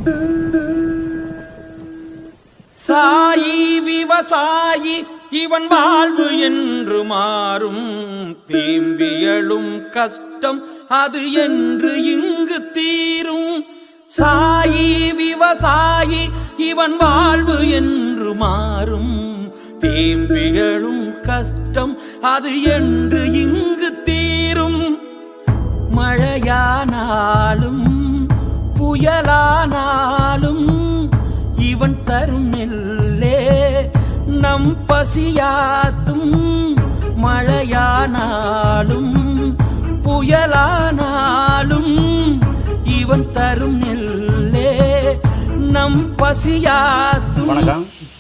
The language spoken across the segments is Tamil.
சாயி விவசாயி இவன் வாழ்வு என்று மாறும் தேம்பியலும் கஷ்டம் அது என்று இங்கு தீரும் சாயி விவசாயி இவன் வாழ்வு என்று மாறும் தேம்பியலும் கஷ்டம் அது என்று இங்கு தீரும் மழையானாலும் புயலானாலும் இவன் தரும் நெல்லே நம் பசியாத்தும் மழையானாலும் புயலானாலும் இவன் தரும் நெல்லே நம் பசியாத்தும் வணக்கம்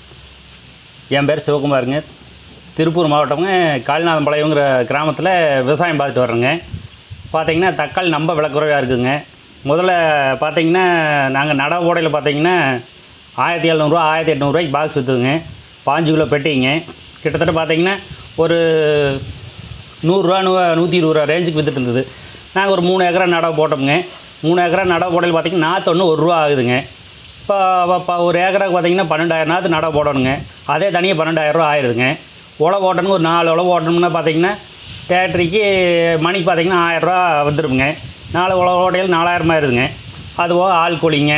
என் பேர் சிவகுமாருங்க திருப்பூர் மாவட்டம்ங்க காளிநாதம்பாளையங்கிற கிராமத்தில் விவசாயம் பார்த்துட்டு வர்றேங்க பார்த்தீங்கன்னா தக்காளி ரொம்ப விலைக்குறைவாக இருக்குதுங்க முதல்ல பார்த்தீங்கன்னா நாங்கள் நட ஓடையில் பார்த்தீங்கன்னா ஆயிரத்தி எழுநூறுவா ஆயிரத்தி எட்நூறுவாய்க்கு பாக்ஸ் விற்றுதுங்க பாஞ்சு கிலோ பெட்டிங்க கிட்டத்தட்ட பார்த்தீங்கன்னா ஒரு நூறுரூவா நூ நூற்றி இருபது ரூபா ரேஞ்சுக்கு விற்றுட்டு இருந்தது நாங்கள் ஒரு மூணு ஏக்கரா நடவு போட்டோம்ங்க மூணு ஏக்கரா நடவு போடையில் பார்த்தீங்கன்னா நாற்று ஒன்று ஒரு ரூபா ஆகுதுங்க இப்போ இப்போ ஒரு ஏக்கராக்கு பார்த்தீங்கன்னா பன்னெண்டாயிரம் நாற்று நடவு போடணுங்க அதே தனியாக பன்னெண்டாயிரரூவா ஆயிடுதுங்க உழவு ஓட்டணுங்க ஒரு நாலு உழவு ஓட்டணும்னா பார்த்தீங்கன்னா தேட்டரிக்கு மணிக்கு பார்த்தீங்கன்னா ஆயிரரூவா வந்துருங்க நாலு உழவு ஓட்டையில் நாலாயிரம் ஆயிருதுங்க அது போக ஆள் கூலிங்க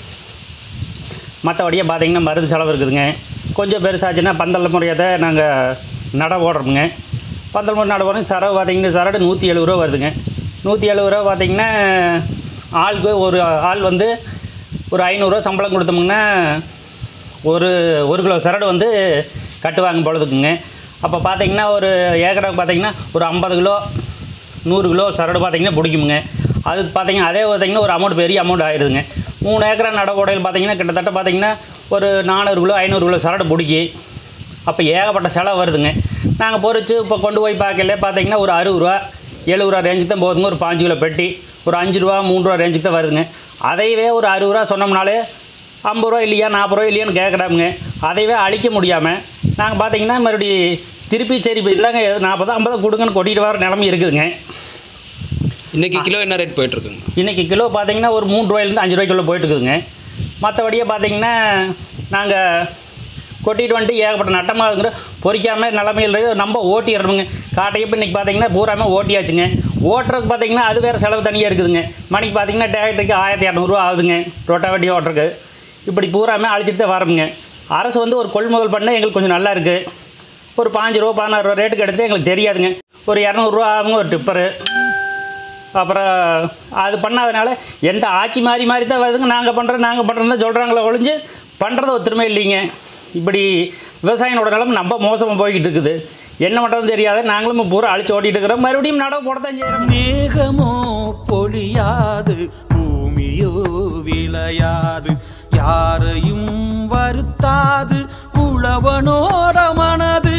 மற்றபடியாக பார்த்தீங்கன்னா மருந்து செலவு இருக்குதுங்க கொஞ்சம் பெருசாச்சுன்னா பந்தல் முறையத்தை நாங்கள் நட ஓடுறோமுங்க பந்தல் முறை நட போடுறோம் சரவு பார்த்தீங்கன்னா சரடு நூற்றி எழுபது ரூபா வருதுங்க நூற்றி எழுபது ரூபா பார்த்தீங்கன்னா ஆளுக்கு ஒரு ஆள் வந்து ஒரு ஐநூறுரூவா சம்பளம் கொடுத்தோம்னா ஒரு ஒரு கிலோ சரடு வந்து கட்டுவாங்க பொழுதுக்குங்க அப்போ பார்த்தீங்கன்னா ஒரு ஏக்கராக்கு பார்த்தீங்கன்னா ஒரு ஐம்பது கிலோ நூறு கிலோ சரடு பார்த்தீங்கன்னா பிடிக்குமுங்க அது பார்த்தீங்கன்னா அதே பார்த்தீங்கன்னா ஒரு அமௌண்ட் பெரிய அமௌண்ட் ஆயிடுதுங்க மூணு ஏக்கரா நடவுடையில் பார்த்தீங்கன்னா கிட்டத்தட்ட பார்த்தீங்கன்னா ஒரு நானூறு கிலோ ஐநூறு கிலோ சரடு பிடிக்கி அப்போ ஏகப்பட்ட செலவு வருதுங்க நாங்கள் பொறிச்சு இப்போ கொண்டு போய் பார்க்கல பார்த்தீங்கன்னா ஒரு அறுபது ரூபா எழுபது ரூபா ரேஞ்சுக்கு தான் போகுதுங்க ஒரு பாஞ்சு கிலோ பெட்டி ஒரு அஞ்சு ரூபா மூணு ரூபா ரேஞ்சுக்கு தான் வருதுங்க அதையவே ஒரு அறுபது ரூபா சொன்னோம்னாலே ஐம்பது ரூபா இல்லையா நாற்பது ரூபா இல்லையான்னு கேட்குறாங்க அதையவே அழிக்க முடியாமல் நாங்கள் பார்த்தீங்கன்னா மறுபடி திருப்பி சரி இப்போ இல்லைங்க நாற்பது ஐம்பது கொடுங்கன்னு கொட்டிட்டு வர நிலமை இருக்குதுங்க இன்னைக்கு கிலோ என்ன ரேட் போயிட்டு இருக்குங்க இன்றைக்கி கிலோ பார்த்தீங்கன்னா ஒரு மூணு ரூபாயிலேருந்து அஞ்சு ரூபாய்க்குள்ளே போயிட்டு இருக்குதுங்க மற்றபடியே பார்த்தீங்கன்னா நாங்கள் கொட்டிட்டு வந்துட்டு ஏகப்பட்ட நட்டமாகுங்கிற பொறிக்காமல் நிலமையில் இருக்கு. நம்ம ஓட்டிடுறோமுங்க காட்டையப்போ இன்றைக்கி பார்த்தீங்கன்னா பூராமே ஓட்டியாச்சுங்க ஓட்டுறதுக்கு பார்த்தீங்கன்னா அது வேறு செலவு தனியாக இருக்குதுங்க மணிக்கு பார்த்தீங்கன்னா டிராக்டருக்கு ஆயிரத்தி இரநூறுவா ஆகுதுங்க ரொட்டா வண்டி ஓட்டுறதுக்கு இப்படி பூராமே அழிச்சிட்டு தான் வரோமுங்க அரசு வந்து ஒரு கொள்முதல் பண்ண எங்களுக்கு கொஞ்சம் நல்லா இருக்குது ஒரு பாஞ்சு ரூபா பதினாறு ரூபா ரேட்டுக்கு எடுத்து எங்களுக்கு தெரியாதுங்க ஒரு இரநூறுவா ஆகுங்க ஒரு டிப்பரு அப்புறம் அது பண்ணாதனால எந்த ஆட்சி மாறி மாறி தான் வருதுங்க நாங்கள் பண்ணுறோம் நாங்கள் பண்ணுறோம் தான் சொல்கிறாங்களே ஒழிஞ்சு பண்ணுறது ஒத்துருமே இல்லைங்க இப்படி விவசாயினோட நிலைமை ரொம்ப மோசமாக போய்கிட்டு இருக்குது என்ன பண்ணுறதுன்னு தெரியாத நாங்களும் இப்போ பூரா அழிச்சு ஓட்டிகிட்டு இருக்கிறோம் மறுபடியும் நடவு போடத்தான் செய்கிறோம் மேகமோ பொழியாது பூமியோ விளையாது யாரையும் வருத்தாது உழவனோட மனது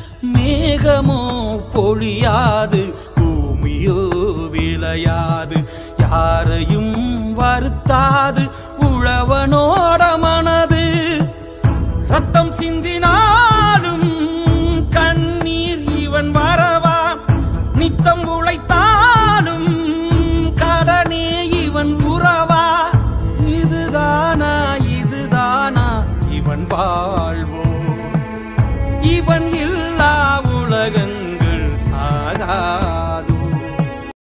மேகமோ பொழியாது பூமியோ விளையாது யாரையும் வருத்தாது உழவனோட மனது ரத்தம் சிந்தினா